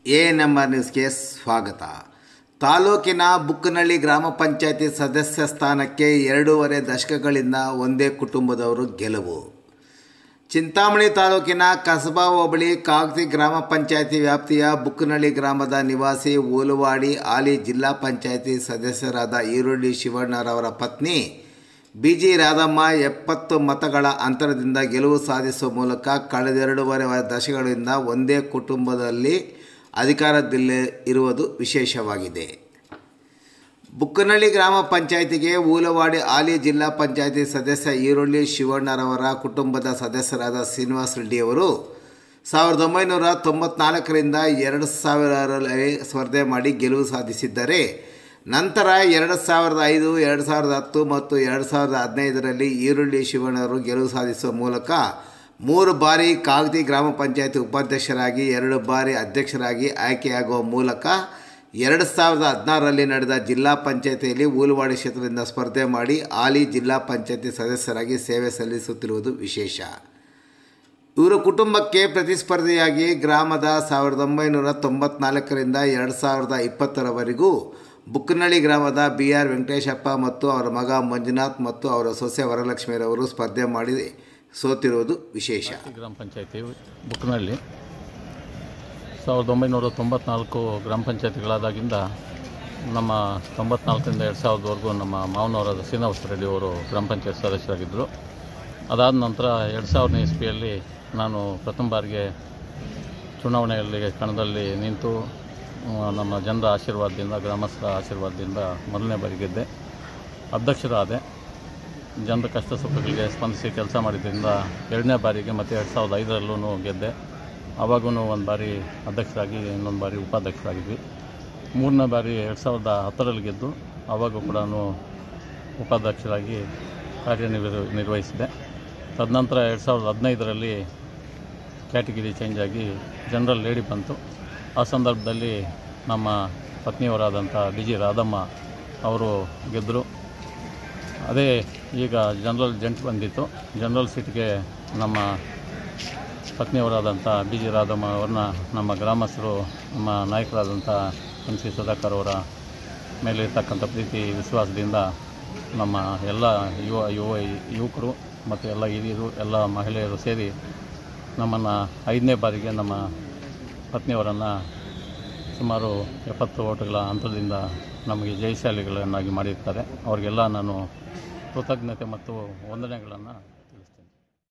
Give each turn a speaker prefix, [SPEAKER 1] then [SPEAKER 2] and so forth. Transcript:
[SPEAKER 1] A number ನ್ಯೂಸ್ಗೆ ಸ್ವಾಗತ ತಾಲೂಕಿನ ಬುಕ್ಕನಹಳ್ಳಿ ಗ್ರಾಮ ಪಂಚಾಯತಿ ಸದಸ್ಯ ಸ್ಥಾನಕ್ಕೆ ಎರಡೂವರೆ ದಶಕಗಳಿಂದ ಒಂದೇ ಕುಟುಂಬದವರು ಗೆಲುವು ಚಿಂತಾಮಣಿ ತಾಲೂಕಿನ ಕಸಬಾ ಹೋಬಳಿ ಕಾಗತಿ ಗ್ರಾಮ ಪಂಚಾಯತಿ ವ್ಯಾಪ್ತಿಯ ಬುಕ್ಕನಹಳ್ಳಿ ಗ್ರಾಮದ ನಿವಾಸಿ ಓಲುವಾಡಿ ಹಾಲಿ ಜಿಲ್ಲಾ ಪಂಚಾಯತಿ ಸದಸ್ಯರಾದ ಈರುಳ್ಳಿ ಶಿವಣ್ಣರವರ ಪತ್ನಿ ಬಿ ಜಿ ರಾಧಮ್ಮ ಎಪ್ಪತ್ತು ಮತಗಳ ಅಂತರದಿಂದ ಗೆಲುವು ಸಾಧಿಸುವ ಮೂಲಕ ಕಳೆದೆರಡೂವರೆ ದಶಕಗಳಿಂದ ಒಂದೇ ಕುಟುಂಬದಲ್ಲಿ ಅಧಿಕಾರದಲ್ಲಿ ಇರುವುದು ವಿಶೇಷವಾಗಿದೆ ಬುಕ್ಕನಹಳ್ಳಿ ಗ್ರಾಮ ಪಂಚಾಯತಿಗೆ ಊಲವಾಡಿ ಹಾಲಿ ಜಿಲ್ಲಾ ಪಂಚಾಯತಿ ಸದಸ್ಯ ಈರುಳ್ಳಿ ಶಿವಣ್ಣರವರ ಕುಟುಂಬದ ಸದಸ್ಯರಾದ ಶ್ರೀನಿವಾಸ ರೆಡ್ಡಿಯವರು ಸಾವಿರದ ಒಂಬೈನೂರ ತೊಂಬತ್ನಾಲ್ಕರಿಂದ ಎರಡು ಸಾವಿರರಲ್ಲಿ ಸ್ಪರ್ಧೆ ಮಾಡಿ ಗೆಲುವು ಸಾಧಿಸಿದ್ದರೆ ನಂತರ ಎರಡು ಸಾವಿರದ ಐದು ಎರಡು ಸಾವಿರದ ಹತ್ತು ಮತ್ತು ಎರಡು ಸಾವಿರದ ಹದಿನೈದರಲ್ಲಿ ಈರುಳ್ಳಿ ಶಿವಣ್ಣವರು ಗೆಲುವು ಸಾಧಿಸುವ ಮೂಲಕ ಮೂರು ಬಾರಿ ಕಾಗದಿ ಗ್ರಾಮ ಪಂಚಾಯತಿ ಉಪಾಧ್ಯಕ್ಷರಾಗಿ ಎರಡು ಬಾರಿ ಅಧ್ಯಕ್ಷರಾಗಿ ಆಯ್ಕೆಯಾಗುವ ಮೂಲಕ ಎರಡು ಸಾವಿರದ ಹದಿನಾರರಲ್ಲಿ ನಡೆದ ಜಿಲ್ಲಾ ಪಂಚಾಯತಿಯಲ್ಲಿ ಊಲುವಾಡಿ ಕ್ಷೇತ್ರದಿಂದ ಸ್ಪರ್ಧೆ ಮಾಡಿ ಹಾಲಿ ಜಿಲ್ಲಾ ಪಂಚಾಯತಿ ಸದಸ್ಯರಾಗಿ ಸೇವೆ ಸಲ್ಲಿಸುತ್ತಿರುವುದು ವಿಶೇಷ ಇವರ ಕುಟುಂಬಕ್ಕೆ ಪ್ರತಿಸ್ಪರ್ಧಿಯಾಗಿ ಗ್ರಾಮದ ಸಾವಿರದ ಒಂಬೈನೂರ ತೊಂಬತ್ನಾಲ್ಕರಿಂದ ಎರಡು ಸಾವಿರದ ಇಪ್ಪತ್ತರವರೆಗೂ ಬುಕ್ಕನಹಳ್ಳಿ ಗ್ರಾಮದ ಬಿ ಆರ್ ವೆಂಕಟೇಶಪ್ಪ ಮತ್ತು ಅವರ ಮಗ ಮಂಜುನಾಥ್ ಮತ್ತು ಅವರ ಸೊಸೆ ವರಲಕ್ಷ್ಮಿರವರು ಸ್ಪರ್ಧೆ ಮಾಡಿ ಸೋತಿರುವುದು ವಿಶೇಷ
[SPEAKER 2] ಗ್ರಾಮ ಪಂಚಾಯತಿ ಬುಕ್ನಹಳ್ಳಿ ಸಾವಿರದ ಒಂಬೈನೂರ ತೊಂಬತ್ನಾಲ್ಕು ಗ್ರಾಮ ಪಂಚಾಯತಿಗಳಾದಾಗಿಂದ ನಮ್ಮ ತೊಂಬತ್ನಾಲ್ಕರಿಂದ ಎರಡು ಸಾವಿರದವರೆಗೂ ನಮ್ಮ ಮಾವನವರಾದ ಶ್ರೀನಿವಾಸ ರೆಡ್ಡಿ ಅವರು ಗ್ರಾಮ ಪಂಚಾಯತ್ ಸದಸ್ಯರಾಗಿದ್ದರು ಅದಾದ ನಂತರ ಎರಡು ಸಾವಿರನೇ ಇಸ್ವಿಯಲ್ಲಿ ನಾನು ಪ್ರಥಮ ಬಾರಿಗೆ ಚುನಾವಣೆಯಲ್ಲಿ ಕಣದಲ್ಲಿ ನಿಂತು ಆ, ನಮ್ಮ ಜನರ ಆಶೀರ್ವಾದದಿಂದ ಗ್ರಾಮಸ್ಥರ ಆಶೀರ್ವಾದದಿಂದ ಮೊದಲನೇ ಬಾರಿ ಗೆದ್ದೆ ಅಧ್ಯಕ್ಷರಾದೆ ಜನರ ಕಷ್ಟ ಸುಖಗಳಿಗೆ ಸ್ಪಂದಿಸಿ ಕೆಲಸ ಮಾಡಿದ್ದರಿಂದ ಎರಡನೇ ಬಾರಿಗೆ ಮತ್ತು ಎರಡು ಸಾವಿರದ ಐದರಲ್ಲೂ ಗೆದ್ದೆ ಆವಾಗೂ ಒಂದು ಬಾರಿ ಅಧ್ಯಕ್ಷರಾಗಿ ಇನ್ನೊಂದು ಬಾರಿ ಉಪಾಧ್ಯಕ್ಷರಾಗಿದ್ವಿ ಮೂರನೇ ಬಾರಿ ಎರಡು ಸಾವಿರದ ಹತ್ತರಲ್ಲಿ ಗೆದ್ದು ಆವಾಗೂ ಕೂಡ ಉಪಾಧ್ಯಕ್ಷರಾಗಿ ಕಾರ್ಯನಿರ್ವ ನಿರ್ವಹಿಸಿದೆ ತದನಂತರ ಎರಡು ಸಾವಿರದ ಹದಿನೈದರಲ್ಲಿ ಕ್ಯಾಟಗಿರಿ ಚೇಂಜ್ ಆಗಿ ಜನರಲ್ ಲೇಡಿ ಬಂತು ಆ ಸಂದರ್ಭದಲ್ಲಿ ನಮ್ಮ ಪತ್ನಿಯವರಾದಂಥ ಡಿ ಜಿ ರಾಧಮ್ಮ ಅವರು ಗೆದ್ದರು ಅದೇ ಈಗ ಜನರಲ್ ಜಂಟ್ ಬಂದಿತ್ತು ಜನರಲ್ ಸೀಟ್ಗೆ ನಮ್ಮ ಪತ್ನಿಯವರಾದಂಥ ಡಿ ಜಿ ರಾಧಮ್ಮ ಅವ್ರನ್ನ ನಮ್ಮ ಗ್ರಾಮಸ್ಥರು ನಮ್ಮ ನಾಯಕರಾದಂಥ ಎಂ ಸಿ ಸುಧಾಕರ್ ಅವರ ಮೇಲೆ ಇರ್ತಕ್ಕಂಥ ಪ್ರೀತಿ ವಿಶ್ವಾಸದಿಂದ ನಮ್ಮ ಎಲ್ಲ ಯುವ ಯುವ ಯುವಕರು ಮತ್ತು ಎಲ್ಲ ಹಿರಿಯರು ಎಲ್ಲ ಮಹಿಳೆಯರು ಸೇರಿ ನಮ್ಮನ್ನು ಐದನೇ ಬಾರಿಗೆ ನಮ್ಮ ಪತ್ನಿಯವರನ್ನು ಸುಮಾರು ಎಪ್ಪತ್ತು ಓಟುಗಳ ಅಂತರದಿಂದ ನಮಗೆ ಜಯಶಾಲಿಗಳನ್ನಾಗಿ ಮಾಡಿರ್ತಾರೆ ಅವರಿಗೆಲ್ಲ ನಾನು ಕೃತಜ್ಞತೆ ಮತ್ತು ವಂದನೆಗಳನ್ನು